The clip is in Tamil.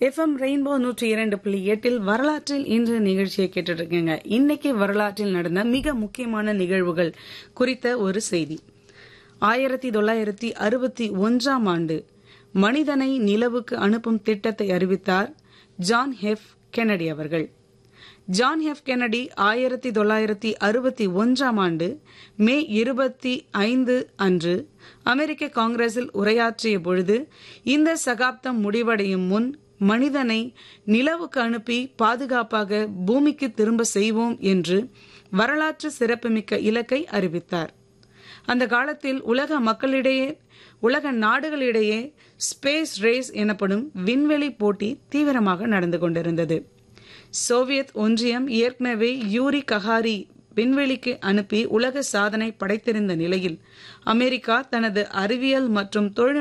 எஃப்எம் ரெயின்போ நூற்றி இரண்டு புள்ளி எட்டில் வரலாற்றில் இன்று நிகழ்ச்சியை கேட்டுட்டு இருக்கீங்க இன்னைக்கு வரலாற்றில் நடந்த மிக முக்கியமான நிகழ்வுகள் குறித்த ஒரு செய்தி ஆயிரத்தி தொள்ளாயிரத்தி அறுபத்தி ஒன்றாம் ஆண்டு மனிதனை நிலவுக்கு அனுப்பும் திட்டத்தை அறிவித்தார் ஜான் ஹெஃப் கெனடி அவர்கள் ஜான் ஹெஃப் கெனடி ஆயிரத்தி தொள்ளாயிரத்தி அறுபத்தி ஒன்றாம் ஆண்டு மே இருபத்தி ஐந்து அன்று அமெரிக்க காங்கிரஸில் உரையாற்றிய பொழுது இந்த சகாப்தம் முடிவடையும் முன் மனிதனை நிலவுக்கு அனுப்பி பாதுகாப்பாக பூமிக்கு திரும்ப செய்வோம் என்று வரலாற்று சிறப்புமிக்க இலக்கை அறிவித்தார் அந்த காலத்தில் உலக மக்களிடையே உலக நாடுகளிடையே ஸ்பேஸ் ரேஸ் எனப்படும் விண்வெளி போட்டி தீவிரமாக நடந்து கொண்டிருந்தது சோவியத் ஒன்றியம் ஏற்கனவே யூரி ககாரி விண்வெளிக்கு அனுப்பி உலக சாதனை படைத்திருந்த நிலையில் அமெரிக்கா தனது அறிவியல் மற்றும் தொழில்நுட்ப